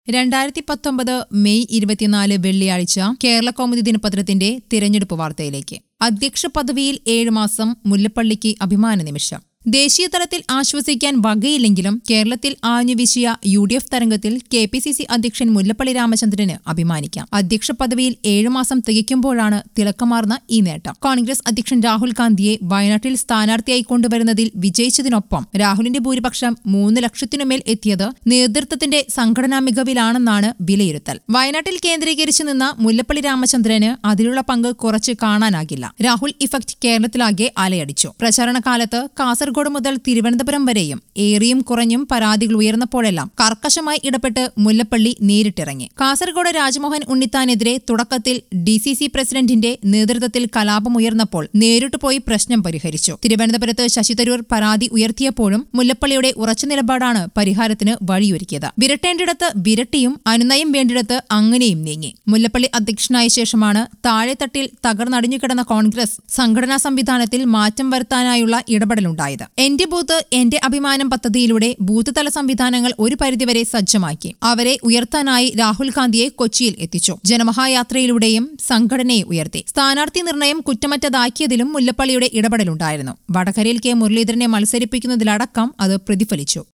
രണ്ടായിരത്തി പത്തൊമ്പത് മെയ് ഇരുപത്തിനാല് വെള്ളിയാഴ്ച കേരള കൗമുദി ദിനപത്രത്തിന്റെ തിരഞ്ഞെടുപ്പ് വാർത്തയിലേക്ക് അധ്യക്ഷ പദവിയിൽ ഏഴ് മാസം മുല്ലപ്പള്ളിക്ക് അഭിമാന നിമിഷം ദേശീയ തലത്തിൽ ആശ്വസിക്കാൻ വകയില്ലെങ്കിലും കേരളത്തിൽ ആഞ്ഞുവീശിയ യു ഡി എഫ് തരംഗത്തിൽ കെ പി സി സി അധ്യക്ഷൻ മുല്ലപ്പള്ളി രാമചന്ദ്രന് അഭിമാനിക്കാം അധ്യക്ഷ പദവിയിൽ ഏഴ് മാസം തികയ്ക്കുമ്പോഴാണ് തിളക്കമാർന്ന ഈ നേട്ടം കോൺഗ്രസ് അധ്യക്ഷൻ രാഹുൽ ഗാന്ധിയെ വയനാട്ടിൽ സ്ഥാനാർത്ഥിയായി കൊണ്ടുവരുന്നതിൽ വിജയിച്ചതിനൊപ്പം രാഹുലിന്റെ ഭൂരിപക്ഷം മൂന്ന് ലക്ഷത്തിനുമേൽ എത്തിയത് നേതൃത്വത്തിന്റെ സംഘടനാ മികവിലാണെന്നാണ് വിലയിരുത്തൽ വയനാട്ടിൽ കേന്ദ്രീകരിച്ചു നിന്ന മുല്ലപ്പള്ളി രാമചന്ദ്രന് അതിലുള്ള പങ്ക് കുറച്ച് കാണാനാകില്ല രാഹുൽ ഇഫക്ട് കേരളത്തിലാകെ അലയടിച്ചു പ്രചാരണ കാലത്ത് കാസർഗോഡ് മുതൽ തിരുവനന്തപുരം വരെയും ഏറിയും കുറഞ്ഞും പരാതികൾ ഉയർന്നപ്പോഴെല്ലാം കർക്കശമായി ഇടപെട്ട് മുല്ലപ്പള്ളി നേരിട്ടിറങ്ങി കാസർഗോഡ് രാജ്മോഹൻ ഉണ്ണിത്താനെതിരെ തുടക്കത്തിൽ ഡി സി സി പ്രസിഡന്റിന്റെ നേതൃത്വത്തിൽ കലാപമുയർന്നപ്പോൾ നേരിട്ട് പോയി പ്രശ്നം പരിഹരിച്ചു തിരുവനന്തപുരത്ത് ശശി തരൂർ പരാതി ഉയർത്തിയപ്പോഴും മുല്ലപ്പള്ളിയുടെ ഉറച്ച നിലപാടാണ് പരിഹാരത്തിന് വഴിയൊരുക്കിയത് വിരട്ടേണ്ടിടത്ത് വിരട്ടിയും അനുനയം വേണ്ടിടത്ത് അങ്ങനെയും നീങ്ങി മുല്ലപ്പള്ളി അധ്യക്ഷനായ ശേഷമാണ് താഴെത്തട്ടിൽ തകർന്നടിഞ്ഞുകിടന്ന കോൺഗ്രസ് സംഘടനാ സംവിധാനത്തിൽ മാറ്റം വരുത്താനായുള്ള ഇടപെടലുണ്ടായത് എന്റെ ബൂത്ത് എന്റെ അഭിമാനം പദ്ധതിയിലൂടെ ബൂത്ത് തല സംവിധാനങ്ങൾ ഒരു പരിധിവരെ സജ്ജമാക്കി അവരെ ഉയർത്താനായി രാഹുൽ ഗാന്ധിയെ കൊച്ചിയിൽ എത്തിച്ചു ജനമഹായാത്രയിലൂടെയും സംഘടനയെ ഉയർത്തി സ്ഥാനാർത്ഥി നിർണയം കുറ്റമറ്റതാക്കിയതിലും മുല്ലപ്പള്ളിയുടെ ഇടപെടലുണ്ടായിരുന്നു വടകരയിൽ കെ മുരളീധരനെ മത്സരിപ്പിക്കുന്നതിലടക്കം അത് പ്രതിഫലിച്ചു